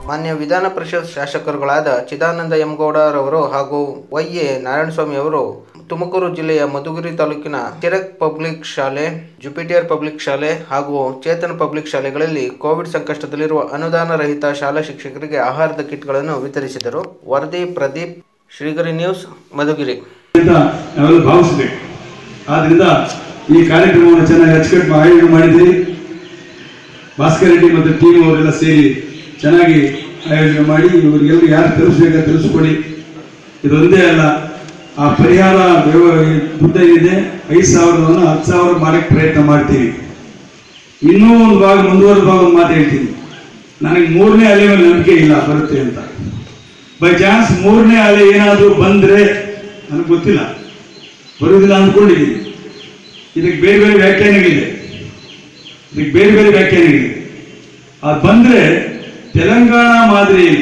ಮಾನ್ಯ ವಿಧಾನ ಪರಿಷತ್ ಶಾಸಕರುಗಳಾದ ಚಿದಾನಂದ ಎಂಗೌಡರವರು ಹಾಗೂ ವೈ ಎ ನಾರಾಯಣಸ್ವಾಮಿ ಅವರು ತುಮಕೂರು ಜಿಲ್ಲೆಯ ಮಧುಗಿರಿ ತಾಲೂಕಿನ ಚಿರಕ್ ಪಬ್ಲಿಕ್ ಶಾಲೆ ಜುಪಿಟಿಯರ್ ಪಬ್ಲಿಕ್ ಶಾಲೆ ಹಾಗೂ ಚೇತನ್ ಪಬ್ಲಿಕ್ ಶಾಲೆಗಳಲ್ಲಿ ಕೋವಿಡ್ ಸಂಕಷ್ಟದಲ್ಲಿರುವ ಅನುದಾನ ರಹಿತ ಶಾಲಾ ಶಿಕ್ಷಕರಿಗೆ ಆಹಾರದ ಕಿಟ್ಗಳನ್ನು ವಿತರಿಸಿದರು ವರದಿ ಪ್ರದೀಪ್ ಶ್ರೀಗರಿ ನ್ಯೂಸ್ ಮಧುಗಿರಿ ಅಂತ ನಾವೆಲ್ಲ ಭಾವಿಸಬೇಕು ಆದ್ರಿಂದ ಈ ಕಾರ್ಯಕ್ರಮವನ್ನು ಚೆನ್ನಾಗಿ ಅಚ್ಚುಕಟ್ಟು ಆಯೋಜನೆ ಮಾಡಿದ್ದೀರಿ ಭಾಸ್ಕರ್ ರೆಡ್ಡಿ ಮತ್ತು ಟೀಮ್ ಅವರೆಲ್ಲ ಸೇರಿ ಚೆನ್ನಾಗಿ ಆಯೋಜನೆ ಮಾಡಿ ಇವರಿಗೆಲ್ಲ ಯಾರು ತರಿಸ್ಬೇಕು ತಿಳಿಸ್ಕೊಡಿ ಇದೊಂದೇ ಅಲ್ಲ ಆ ಪರಿಹಾರ ವ್ಯವ- ದುಡ್ಡು ಏನಿದೆ ಐದು ಸಾವಿರವನ್ನು ಹತ್ತು ಸಾವಿರ ಮಾಡಕ್ಕೆ ಪ್ರಯತ್ನ ಮಾಡ್ತೀವಿ ಇನ್ನೂ ಒಂದು ಭಾಗ ಮುಂದುವರೆದ ಭಾಗ ಒಂದು ಮಾತು ಹೇಳ್ತೀನಿ ನನಗೆ ಮೂರನೇ ಅಲೆ ಮೇಲೆ ನಂಬಿಕೆ ಇಲ್ಲ ಬರುತ್ತೆ ಅಂತ ಬೈ ಚಾನ್ಸ್ ಮೂರನೇ ಅಲೆ ಏನಾದರೂ ಬಂದ್ರೆ ನನಗೆ ಗೊತ್ತಿಲ್ಲ ಬರುವುದಿಲ್ಲ ಅಂದ್ಕೊಂಡಿದ್ದೀನಿ ಇದಕ್ಕೆ ಬೇರೆ ಬೇರೆ ವ್ಯಾಖ್ಯಾನಗಳಿದೆ ಇದಕ್ಕೆ ಬೇರೆ ಬೇರೆ ವ್ಯಾಖ್ಯಾನಗಳಿದೆ ಅದು ಬಂದ್ರೆ ತೆಲಂಗಾಣ ಮಾದರಿಯಲ್ಲಿ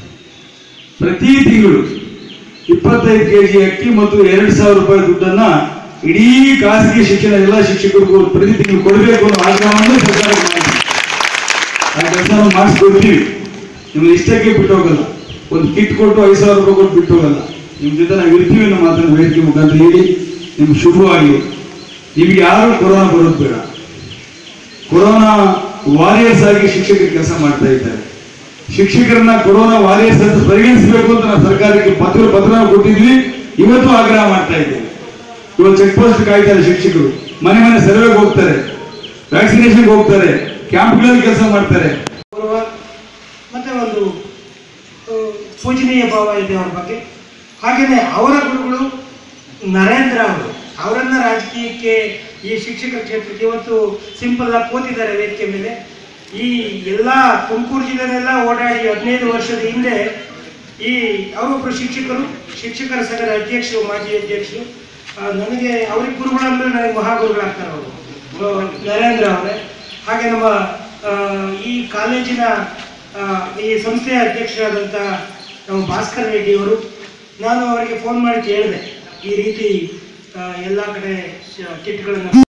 ಪ್ರತಿ ತಿಂಗಳು ಇಪ್ಪತ್ತೈದು ಕೆ ಜಿ ಅಕ್ಕಿ ಮತ್ತು ಎರಡು ಸಾವಿರ ರೂಪಾಯಿ ದುಡ್ಡನ್ನ ಇಡೀ ಖಾಸಗಿ ಶಿಕ್ಷಣ ಎಲ್ಲ ಶಿಕ್ಷಕರಿಗೂ ಪ್ರತಿ ತಿಂಗಳು ಕೊಡಬೇಕು ಅನ್ನೋ ಆಗ್ರಹವನ್ನು ಸರ್ಕಾರ ಮಾಡಿದೆ ಆ ಕೆಲಸ ಮಾಡಿಸ್ಕೊಡ್ತೀವಿ ನಿಮ್ಗೆ ಇಷ್ಟಕ್ಕೆ ಬಿಟ್ಟು ಹೋಗಲ್ಲ ಒಂದು ಕಿಟ್ ಕೊಟ್ಟು ಐದು ಸಾವಿರ ರೂಪಾಯಿ ಕೊಟ್ಟು ಬಿಟ್ಟು ಹೋಗಲ್ಲ ನಿಮ್ಮ ಜೊತೆ ನಾವು ಇರ್ತೀವಿ ಅನ್ನೋ ಮಾತನ್ನು ವೇದಿಕೆ ಮುಖಾಂತರ ಹೇಳಿ ನಿಮ್ಗೆ ಶುಭವಾಗಿ ನಿಮ್ಗೆ ಯಾರು ಕೊರೋನಾ ಬರೋದು ಬೇಡ ಕೊರೋನಾ ವಾರಿಯರ್ಸ್ ಆಗಿ ಶಿಕ್ಷಕರು ಕೆಲಸ ಮಾಡ್ತಾ ಇದ್ದಾರೆ ಶಿಕ್ಷಕರನ್ನ ಕೊರೋನಾ ವಾರಿಯರ್ಸ್ ಅಂತ ಪರಿಗಣಿಸಬೇಕು ಅಂತ ನಾವು ಸರ್ಕಾರಕ್ಕೆ ಪತ್ರ ಪತ್ರ ಕೊಟ್ಟಿದ್ವಿ ಇವತ್ತು ಆಗ್ರಹ ಮಾಡ್ತಾ ಇದ್ದೇವೆ ಇವತ್ತು ಚೆಕ್ ಪೋಸ್ಟ್ ಕಾಯ್ತಾರೆ ಶಿಕ್ಷಕರು ಮನೆ ಮನೆ ಸರ್ವೆಗೆ ಹೋಗ್ತಾರೆ ವ್ಯಾಕ್ಸಿನೇಷನ್ಗೆ ಹೋಗ್ತಾರೆ ಕ್ಯಾಂಪ್ಗಳಲ್ಲಿ ಕೆಲಸ ಮಾಡ್ತಾರೆ ಗೌರವ ಮತ್ತೆ ಒಂದು ಆ, ಪೂಜನೀಯ ಭಾವ ಇದೆ ಅವ್ರ ಬಗ್ಗೆ ಹಾಗೆಯೇ ಅವರ ಗುರುಗಳು ನರೇಂದ್ರ ಅವರು ಅವರನ್ನ ರಾಜಕೀಯಕ್ಕೆ ಈ ಶಿಕ್ಷಕರ ಕ್ಷೇತ್ರಕ್ಕೆ ಇವತ್ತು ಸಿಂಪಲ್ ಆಗಿ ಕೂತಿದ್ದಾರೆ ವೇದಿಕೆ ಮೇಲೆ ಈ ಎಲ್ಲ ತುಮಕೂರು ಜಿಲ್ಲೆನೆಲ್ಲ ಓಡಾಡಿ ಹದಿನೈದು ವರ್ಷದ ಹಿಂದೆ ಈ ಅವರೊಬ್ಬರು ಶಿಕ್ಷಕರು ಶಿಕ್ಷಕರ ಸಂಘದ ಅಧ್ಯಕ್ಷರು ಮಾಜಿ ಅಧ್ಯಕ್ಷರು ಆ, ನನಗೆ ಅವ್ರಿಗೆ ಗುರುಗಳಂದ್ರೆ ನನಗೆ ಮಹಾಗುರುಗಳಾಗ್ತಾರೆ ಅವರು ಆ, ನರೇಂದ್ರ ಅವರೇ ಹಾಗೆ ನಮ್ಮ ಆ, ಈ ಕಾಲೇಜಿನ ಆ, ಈ ಸಂಸ್ಥೆಯ ಅಧ್ಯಕ್ಷರಾದಂಥ ನಮ್ಮ ಭಾಸ್ಕರ್ ರೆಡ್ಡಿ ಅವರು ನಾನು ಅವರಿಗೆ ಫೋನ್ ಮಾಡಿ ಕೇಳಿದೆ ಈ ರೀತಿ ಎಲ್ಲ ಕಡೆ ಕಿಟ್ಗಳನ್ನು